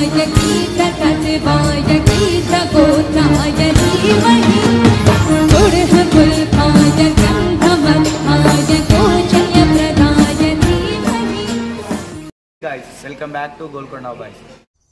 गीतकर्ताय गीतकटवाय गीतगोत्राय धीमहि गुडः गन्धमत्थाय गोचयप्रदाय धीमहि guys welcome back to Golconda boys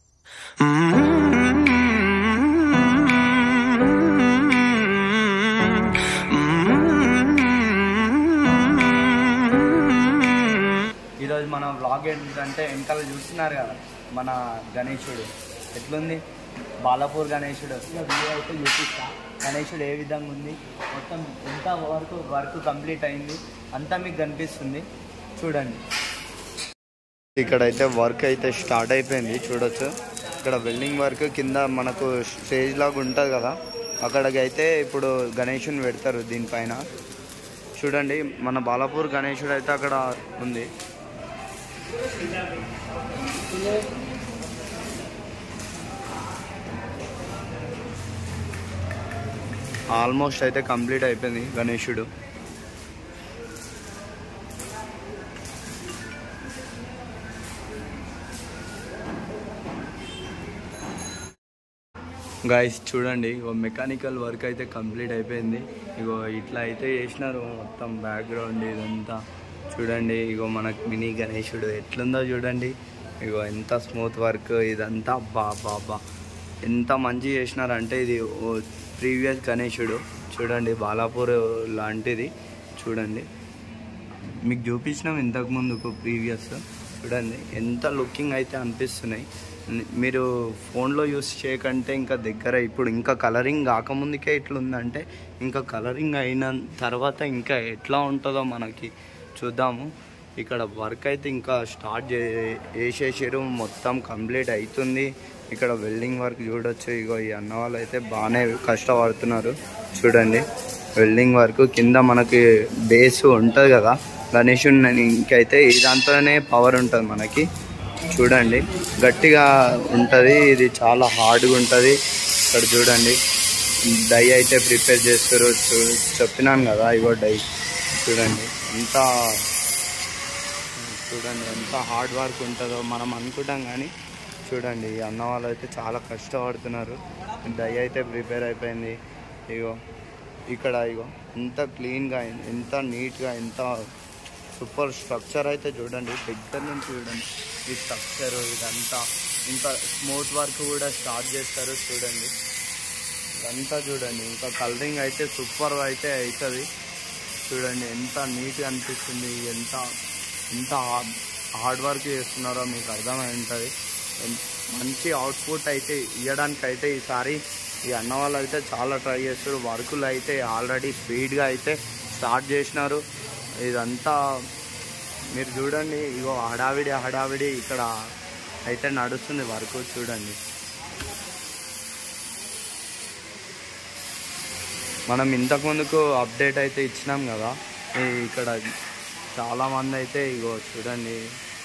ఈరోజు మన వ్లాగ్ ఏంటంటే వెనకాల చూస్తున్నారు కదా మన గణేశుడు ఎట్లుంది బాలాపూర్ గణేశుడు ఇక వీడియో అయితే చూపిస్తా గణేశుడు ఏ విధంగా ఉంది మొత్తం ఎంత వరకు వర్క్ కంప్లీట్ అయింది అంతా మీకు కనిపిస్తుంది చూడండి ఇక్కడైతే వర్క్ అయితే స్టార్ట్ అయిపోయింది చూడొచ్చు ఇక్కడ వెల్డింగ్ వర్క్ కింద మనకు స్టేజ్ లాగా ఉంటుంది కదా అక్కడికి అయితే ఇప్పుడు గణేషుని పెడతారు దీనిపైన చూడండి మన బాలాపూర్ గణేశుడు అయితే అక్కడ ఉంది ఆల్మోస్ట్ అయితే కంప్లీట్ అయిపోయింది గణేశుడు గాయస్ చూడండి ఇగో మెకానికల్ వర్క్ అయితే కంప్లీట్ అయిపోయింది ఇగో ఇట్లా అయితే చేసినారు మొత్తం బ్యాక్గ్రౌండ్ ఇదంతా చూడండి ఇగో మనకు మినీ గణేశుడు ఎట్లుందో చూడండి ఇగో ఎంత స్మూత్ వర్క్ ఇదంతా బా బాబా ఎంత మంచి చేసినారంటే ఇది ప్రీవియస్ గణేశుడు చూడండి బాలాపూర్ లాంటిది చూడండి మీకు చూపించినాం ఇంతకు ముందుకు ప్రీవియస్ చూడండి ఎంత లుకింగ్ అయితే అనిపిస్తున్నాయి ని- మీరు ఫోన్లో యూస్ చేయకంటే ఇంకా దగ్గర ఇప్పుడు ఇంకా కలరింగ్ కాకముందుకే ఇట్లుందంటే ఇంకా కలరింగ్ అయిన తర్వాత ఇంకా ఎట్లా ఉంటుందో మనకి చూద్దాము ఇక్కడ వర్క్ అయితే ఇంకా స్టార్ట్ చే వేసేసారు మొత్తం కంప్లీట్ అవుతుంది ఇక్కడ వెల్డింగ్ వర్క్ చూడొచ్చు ఇగో ఈ అన్న వాళ్ళు అయితే బాగానే కష్టపడుతున్నారు చూడండి వెల్డింగ్ వర్క్ కింద మనకి బేస్ ఉంటుంది కదా గణేషుని ఇంకైతే ఈ దాంట్లోనే పవర్ ఉంటుంది మనకి చూడండి గట్టిగా ఉంటుంది ఇది చాలా హార్డ్గా ఉంటుంది ఇక్కడ చూడండి డై అయితే ప్రిపేర్ చేస్తారు చూ- చెప్పినాను కదా ఇగో డై చూడండి ఎంత చూడండి ఎంత హార్డ్ వర్క్ ఉంటుందో మనం అనుకుంటాం కానీ చూడండి ఈ అన్న వాళ్ళు అయితే చాలా కష్టపడుతున్నారు డై అయితే ప్రిపేర్ అయిపోయింది ఇగో ఇక్కడ ఇగో ఎంత క్లీన్గా ఎంత నీట్గా ఎంత సూపర్ స్ట్రక్చర్ అయితే చూడండి దగ్గర నుంచి చూడండి ఈ స్ట్రక్చర్ ఇదంతా ఇంకా స్మూత్ వర్క్ కూడా స్టార్ట్ చేస్తారు చూడండి ఇదంతా చూడండి ఇంకా కలరింగ్ అయితే సూపర్ అయితే అవుతుంది చూడండి ఎంత నీట్గా అనిపిస్తుంది ఎంత ఎంత హార్డ్ వర్క్ చేస్తున్నారో మీకు అర్థమై ఉంటుంది ఎన్- మంచి అవుట్పుట్ అయితే ఇవ్వడానికి అయితే ఈసారి ఈ అన్న వాళ్ళు అయితే చాలా ట్రై చేస్తారు వర్కులు అయితే ఆల్రెడీ స్పీడ్గా అయితే స్టార్ట్ చేసినారు ఇదంతా మీరు చూడండి ఇగో హడావిడి హడావిడి ఇక్కడ అయితే నడుస్తుంది వర్క్ చూడండి మనం ఇంతకు ముందుకు అప్డేట్ అయితే ఇచ్చినాం కదా ఈ ఇక్కడ చాలా మంది అయితే ఇగో చూడండి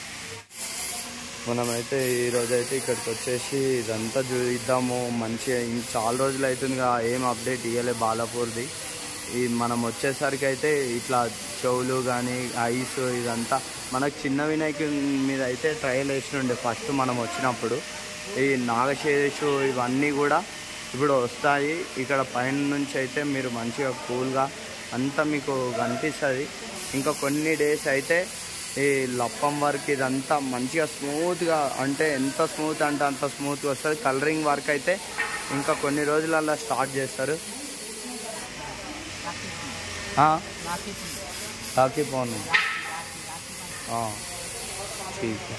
మనమైతే ఈ రోజు అయితే ఇక్కడికి వచ్చేసి ఇదంతా చూద్దాము మంచిగా ఇంక చాలా రోజులు అవుతుందిగా ఏం అప్డేట్ ఇవ్వలే బాలాపూర్ది ఈ మనం వచ్చేసరికి అయితే ఇట్లా చెవులు కానీ ఐస్ ఇదంతా మనకు చిన్న వినాయకుడి మీద అయితే ట్రయల్ వేసినుండే ఫస్ట్ మనం వచ్చినప్పుడు ఈ నాగశేషు ఇవన్నీ కూడా ఇప్పుడు వస్తాయి ఇక్కడ పైన నుంచి అయితే మీరు మంచిగా కూల్గా అంతా మీకు కనిపిస్తుంది ఇంకా కొన్ని డేస్ అయితే ఈ లప్పం వర్క్ ఇదంతా మంచిగా స్మూత్గా అంటే ఎంత స్మూత్ అంటే అంత స్మూత్గా వస్తుంది కలరింగ్ వర్క్ అయితే ఇంకా కొన్ని రోజులల్లో స్టార్ట్ చేస్తారు రాఖీ పౌర్ణమి हाँ, ठीक है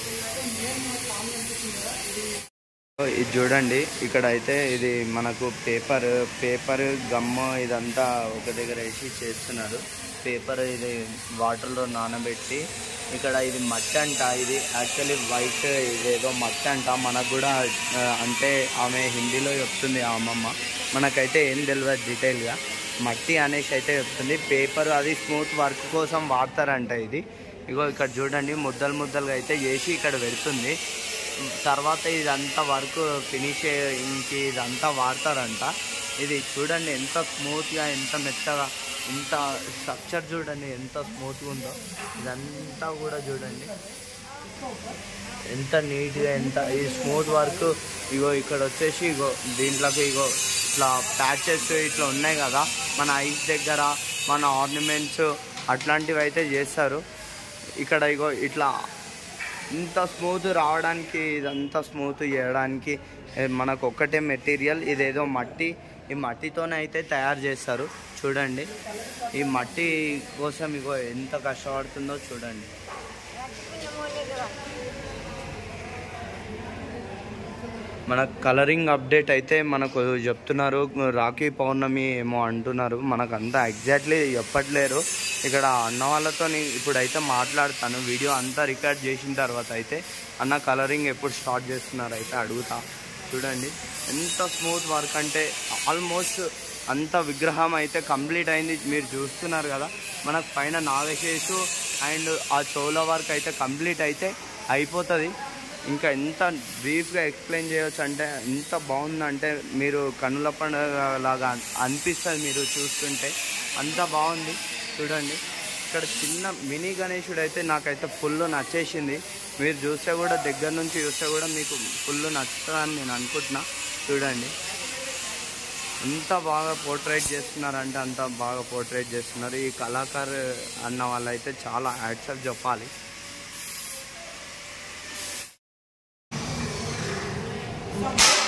సో ఇది చూడండి ఇక్కడ అయితే ఇది మనకు పేపర్ పేపర్ గమ్ ఇదంతా ఒక దగ్గర వేసి చేస్తున్నారు పేపర్ ఇది వాటర్లో నానబెట్టి ఇక్కడ ఇది మట్టి అంట ఇది యాక్చువల్లీ వైట్ ఇదేదో మట్టి అంట మనకు కూడా ఆ, అంటే ఆమె హిందీలో చెప్తుంది ఆ అమ్మమ్మ మనకైతే ఏం తెలియదు డీటెయిల్గా మట్టి అనేసి అయితే చెప్తుంది పేపర్ అది స్మూత్ వర్క్ కోసం వాడతారంట ఇది ఇగో ఇక్కడ చూడండి ముద్దలు ముద్దలుగా అయితే చేసి ఇక్కడ పెడుతుంది తర్వాత ఇదంతా వర్క్ ఫినిష్ ఇంక ఇదంతా వాడతారంట ఇది చూడండి ఎంత స్మూత్గా ఎంత మెత్తగా ఇంత స్ట్రక్చర్ చూడండి ఎంత స్మూత్గా ఉందో ఇదంతా కూడా చూడండి ఎంత నీట్గా ఎంత ఈ స్మూత్ వర్క్ ఇగో ఇక్కడ వచ్చేసి ఇగో దీంట్లోకి ఇగో ఇట్లా ప్యాచెస్ ఇట్లా ఉన్నాయి కదా మన ఐస్ దగ్గర మన ఆర్నమెంట్స్ అట్లాంటివి అయితే చేస్తారు ఇక్కడ ఇగో ఇట్లా ఇంత స్మూత్ రావడానికి ఇదంతా స్మూత్ చేయడానికి ఏ, మనకు ఒక్కటే మెటీరియల్ ఇదేదో మట్టి ఈ మట్టితోనే అయితే తయారు చేస్తారు చూడండి ఈ మట్టి కోసం ఇగో ఎంత కష్టపడుతుందో చూడండి మన కలరింగ్ అప్డేట్ అయితే మనకు చెప్తున్నారు రాఖీ పౌర్ణమి ఏమో అంటున్నారు మనకు అంతా ఎగ్జాక్ట్లీ చెప్పట్లేరు ఇక్కడ అన్న వాళ్ళతో ఇప్పుడైతే మాట్లాడతాను వీడియో అంతా రికార్డ్ చేసిన తర్వాత అయితే అన్న కలరింగ్ ఎప్పుడు స్టార్ట్ చేస్తున్నారు అయితే అడుగుతా చూడండి ఎంత స్మూత్ వర్క్ అంటే ఆల్మోస్ట్ అంత విగ్రహం అయితే కంప్లీట్ అయింది మీరు చూస్తున్నారు కదా మనకు పైన నాగశేషు అండ్ ఆ చోల వర్క్ అయితే కంప్లీట్ అయితే అయిపోతుంది ఇంకా ఎంత బ్రీఫ్గా ఎక్స్ప్లెయిన్ చేయొచ్చు అంటే ఎంత బాగుందంటే మీరు కనుల పండుగ లాగా అన్- అనిపిస్తుంది మీరు చూస్తుంటే అంత బాగుంది చూడండి ఇక్కడ చిన్న మినీ గణేశుడు అయితే నాకైతే ఫుల్ నచ్చేసింది మీరు చూస్తే కూడా దగ్గర నుంచి చూస్తే కూడా మీకు ఫుల్ నచ్చుతుందని నేను అనుకుంటున్నా చూడండి ఎంత బాగా పోర్ట్రేట్ చేస్తున్నారంటే అంత బాగా పోర్ట్రేట్ చేస్తున్నారు ఈ కళాకారు అన్న వాళ్ళైతే చాలా యాడ్సప్ చెప్పాలి Thank